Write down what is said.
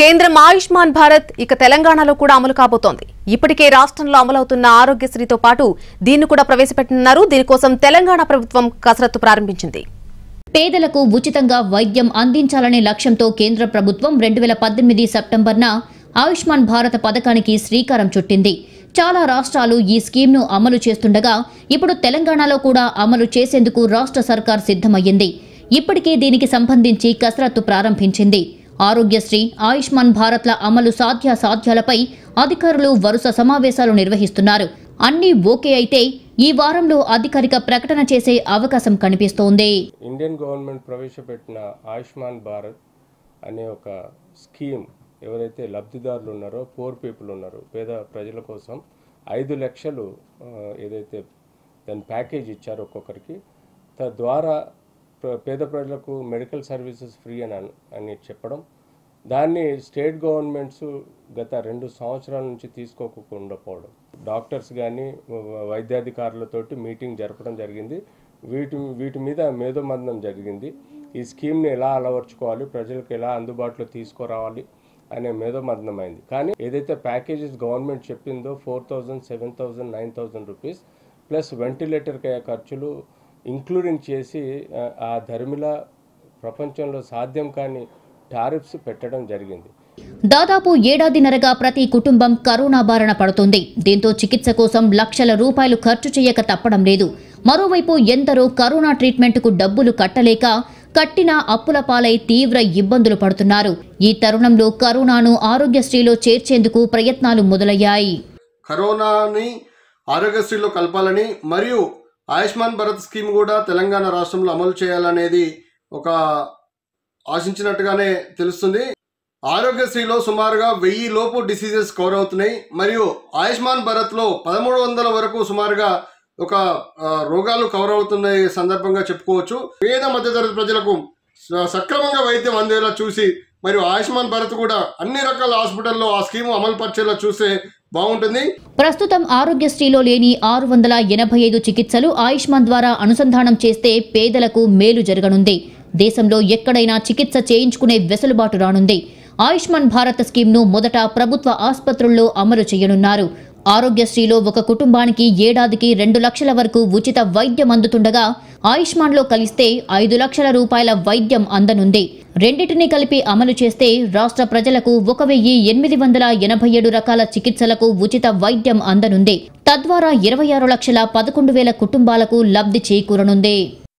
కేంద్రం ఆయుష్మాన్ భారత్ ఇక తెలంగాణలో కూడా అమలు కాబోతోంది ఇప్పటికే రాష్ట్రంలో అమలవుతున్న ఆరోగ్యశ్రీతో పాటు దీన్ని కూడా ప్రవేశపెట్టనున్నారు దీనికోసం తెలంగాణ ప్రభుత్వం కసరత్తు ప్రారంభించింది పేదలకు ఉచితంగా వైద్యం అందించాలనే లక్ష్యంతో కేంద్ర ప్రభుత్వం రెండు వేల పద్దెనిమిది సెప్టెంబర్న ఆయుష్మాన్ భారత్ పథకానికి శ్రీకారం చుట్టింది చాలా రాష్ట్రాలు ఈ స్కీమ్ను అమలు చేస్తుండగా ఇప్పుడు తెలంగాణలో కూడా అమలు చేసేందుకు రాష్ట్ర సర్కార్ సిద్ధమయ్యింది ఇప్పటికే దీనికి సంబంధించి కసరత్తు ప్రారంభించింది ఆరోగ్యశ్రీ ఆయుష్మాన్ భారత్ల అమలు సాధ్యాసాధ్యాలపై అధికారులు వరుస సమావేశాలు నిర్వహిస్తున్నారు అన్నీ ఓకే అయితే ఈ వారంలో అధికారిక ప్రకటన చేసే అవకాశం కనిపిస్తోంది ఇండియన్ గవర్నమెంట్ ప్రవేశపెట్టిన ఆయుష్మాన్ భారత్ అనే ఒక స్కీమ్ ఎవరైతే లబ్ధిదారులు ఉన్నారో పోర్ పీపుల్ ఉన్నారో పేద ప్రజల కోసం ఐదు లక్షలు ఆ, ఏదైతే దాని ప్యాకేజ్ ఇచ్చారో ఒక్కొక్కరికి తద్వారా ప్ర- పేద ప్రజలకు మెడికల్ సర్వీసెస్ ఫ్రీ అని అన్- అని చెప్పడం దాన్ని స్టేట్ గవర్నమెంట్స్ గత రెండు సంవత్సరాల నుంచి తీసుకోకుండా పోవడం డాక్టర్స్ కానీ వైద్యాధికారులతోటి మీటింగ్ జరపడం జరిగింది వీటి వీటి మీద మేధోమందం జరిగింది ఈ స్కీమ్ని ఎలా అలవర్చుకోవాలి ప్రజలకు ఎలా అందుబాటులో తీసుకురావాలి అనే మేధోమందం అయింది కానీ ఏదైతే ప్యాకేజెస్ గవర్నమెంట్ చెప్పిందో four thousand seven thousand nine thousand rupees plus వెంటిలేటర్కి అయ్యే ఖర్చులు ఇంక్లూడింగ్ చేసి ఆ, ఆ ధర్మిల ప్రపంచంలో సాధ్యం కాని టారిఫ్స్ పెట్టడం జరిగింది దాదాపు ఏడాదిన్నరగా ప్రతి కుటుంబం కరోనా బారిన పడుతుంది దీంతో చికిత్స కోసం లక్షల రూపాయలు ఖర్చు చేయక తప్పడం లేదు మరోవైపు ఎందరో కరోనా ట్రీట్మెంట్కు డబ్బులు కట్టలేక కట్టిన అప్పుల పాలై తీవ్ర ఇబ్బందులు పడుతున్నారు ఈ తరుణంలో కరోనాను ఆరోగ్యశ్రీలో చేర్చేందుకు ప్రయత్నాలు మొదలయ్యాయి కరోనాని ఆరోగ్యశ్రీలో కలపాలని మరియు ఆయుష్మాన్ భారత్ స్కీమ్ కూడా తెలంగాణ రాష్ట్రంలో అమలు చేయాలనేది ఒక ఆశించినట్టుగానే తెలుస్తుంది ఆరోగ్యశ్రీలో సుమారుగా వెయ్యి లోపు డిసీజెస్ కవర్ అవుతున్నాయి మరియు ఆయుష్మాన్ భారత్లో పదమూడు వందల వరకు సుమారుగా ఒక ఆ, రోగాలు కవర్ అవుతున్న సందర్భంగా చెప్పుకోవచ్చు పేద మధ్యతరగతి ప్రజలకు స- సక్రమంగా వైద్యం అందేలా చూసి మరియు ఆయుష్మాన్ భారత్ కూడా అన్ని రకాల హాస్పిటల్లో ఆ స్కీమ్ అమలు పరిచేలా చూస్తే బాగుంటుంది ప్రస్తుతం ఆరోగ్యశ్రీలో లేని ఆరు వందల ఎనభై ఐదు చికిత్సలు ఆయుష్మాన్ ద్వారా అనుసంధానం చేస్తే పేదలకు మేలు జరగనుంది దేశంలో ఎక్కడైనా చికిత్స చేయించుకునే వెసులుబాటు రానుంది ఆయుష్మాన్ భారత్ స్కీమ్ను మొదట ప్రభుత్వ ఆసుపత్రుల్లో అమలు చేయనున్నారు ఆరోగ్యశ్రీలో ఒక కుటుంబానికి ఏడాదికి రెండు లక్షల వరకు ఉచిత వైద్యం అందుతుండగా ఆయుష్మాన్లో కలిస్తే ఐదు లక్షల రూపాయల వైద్యం అందనుంది రెండింటిని కలిపి అమలు చేస్తే రాష్ట్ర ప్రజలకు ఒక వెయ్యి ఎనిమిది వందల ఎనభై ఏడు రకాల చికిత్సలకు ఉచిత వైద్యం అందనుంది తద్వారా ఇరవై ఆరు లక్షల పదకొండు వేల కుటుంబాలకు లబ్ధి చేకూరనుంది